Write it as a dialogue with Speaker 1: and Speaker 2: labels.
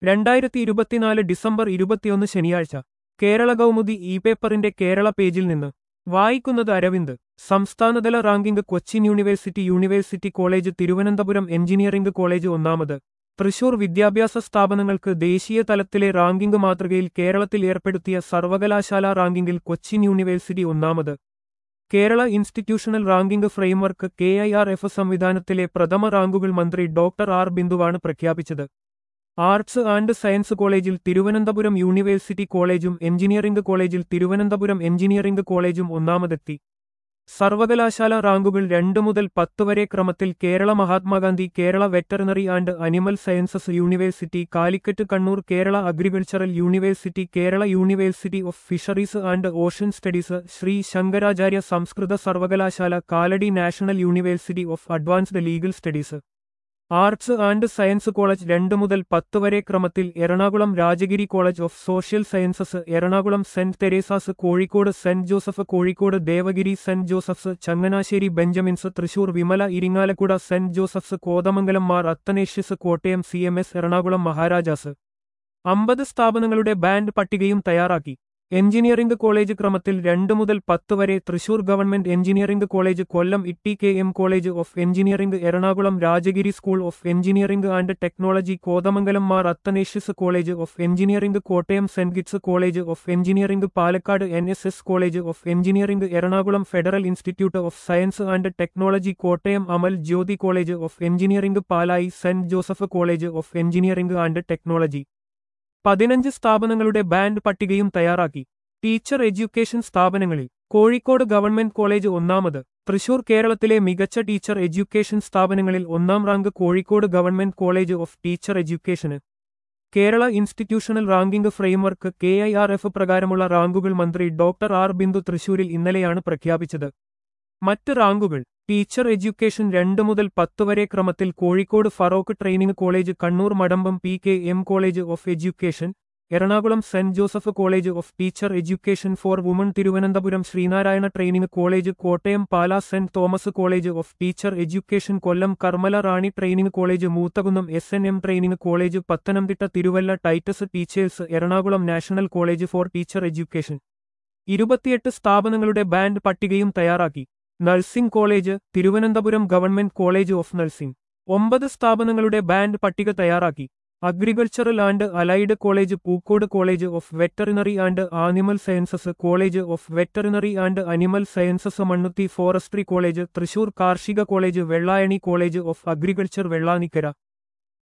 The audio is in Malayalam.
Speaker 1: രണ്ടായിരത്തി ഇരുപത്തിനാല് ഡിസംബർ ഇരുപത്തിയൊന്ന് ശനിയാഴ്ച കേരള കൗമുദി ഇ പേപ്പറിന്റെ കേരള പേജിൽ നിന്ന് വായിക്കുന്നത് അരവിന്ദ് സംസ്ഥാനതല ranking Cochin university university college Thiruvananthapuram engineering college ഒന്നാമത് തൃശൂർ വിദ്യാഭ്യാസ സ്ഥാപനങ്ങൾക്ക് ദേശീയ തലത്തിലെ റാങ്കിംഗ് മാതൃകയിൽ കേരളത്തിൽ ഏർപ്പെടുത്തിയ സർവകലാശാല റാങ്കിംഗിൽ കൊച്ചിൻ യൂണിവേഴ്സിറ്റി ഒന്നാമത് Kerala institutional ranking framework K I R F സംവിധാനത്തിലെ പ്രഥമ റാങ്കുകൾ മന്ത്രി ഡോക്ടർ ആർ ബിന്ദുവാണ് പ്രഖ്യാപിച്ചത് ആർട്സ് ആൻഡ് സയൻസ് കോളേജിൽ തിരുവനന്തപുരം യൂണിവേഴ്സിറ്റി കോളേജും എഞ്ചിനീയറിംഗ് കോളേജിൽ തിരുവനന്തപുരം എഞ്ചിനീയറിംഗ് കോളേജും ഒന്നാമതെത്തി സർവകലാശാല റാങ്കുകൾ രണ്ടു മുതൽ പത്ത് വരെ ക്രമത്തിൽ Kerala Mahatma Gandhi Kerala veterinary and animal sciences university Calicut Kannur Kerala agricultural university Kerala university of fisheries and ocean studies Shri Shankaracharya സംസ്കൃത സർവകലാശാല Kalady national university of advanced legal studies arts and science college രണ്ടു മുതൽ പത്ത് വരെ ക്രമത്തിൽ Ernakulam Rajagiri college of social sciences Ernakulam saint Teresa's Kozhikode saint Joseph Kozhikode Devagiri saint Joseph's Changanassery Benjamins Thrissur Vimala Irinjalakuda saint Joseph's Kothamangalam Mar Athanasius Kottayam C M S Ernakulam Maharaja's അമ്പത് സ്ഥാപനങ്ങളുടെ ബാൻഡ് പട്ടികയും തയ്യാറാക്കി എഞ്ചിനീയറിംഗ് കോളേജ് ക്രമത്തിൽ രണ്ടു മുതൽ പത്ത് വരെ Thrissur government engineering college Kollam T K M college of engineering Ernakulam Rajagiri school of engineering and technology Kothamangalam Mar Athanasius college of engineering Kottayam saint Gits college of engineering Palakkad N S S college of engineering Ernakulam federal institute of science and technology Kottayam Amal Jyothi college of engineering Palai saint Joseph college of engineering and technology പതിനഞ്ച് സ്ഥാപനങ്ങളുടെ ബാൻഡ് പട്ടികയും തയ്യാറാക്കി ടീച്ചർ എഡ്യൂക്കേഷൻ സ്ഥാപനങ്ങളിൽ കോഴിക്കോട് ഗവൺമെന്റ് കോളേജ് ഒന്നാമത് തൃശൂർ കേരളത്തിലെ മികച്ച ടീച്ചർ എഡ്യൂക്കേഷൻ സ്ഥാപനങ്ങളിൽ ഒന്നാം rank Kozhikode government college of teacher എഡ്യൂക്കേഷന് Kerala institutional ranking framework K I R F പ്രകാരമുള്ള റാങ്കുകൾ മന്ത്രി ഡോക്ടർ ആർ ബിന്ദു തൃശൂരിൽ ഇന്നലെയാണ് പ്രഖ്യാപിച്ചത് മറ്റ് റാങ്കുകൾ ടീച്ചർ എഡ്യൂക്കേഷൻ രണ്ട് മുതൽ പത്ത് വരെ ക്രമത്തിൽ Kozhikode Farook training college Kannur Madampam P K M college of education Ernakulam saint Joseph college of teacher education for women Thiruvananthapuram Sreenarayana training college Kottayam Pala saint Thomas college of teacher education Kollam Karmala Rani training college Moothakunnam S N M training college Pathanamthitta Thiruvalla Titus teachers Ernakulam national college for teacher education ഇരുപത്തിയെട്ട് സ്ഥാപനങ്ങളുടെ ബാൻഡ് പട്ടികയും തയ്യാറാക്കി nursing college Thiruvananthapuram government college of nursing ഒമ്പത് സ്ഥാപനങ്ങളുടെ ബാൻഡ് പട്ടിക തയ്യാറാക്കി agricultural and allied college Pookode college of veterinary and animal sciences college of veterinary and animal sciences Mannuthy forestry college Thrissur കാർഷിക college Vellayani college of agriculture Vellanikkara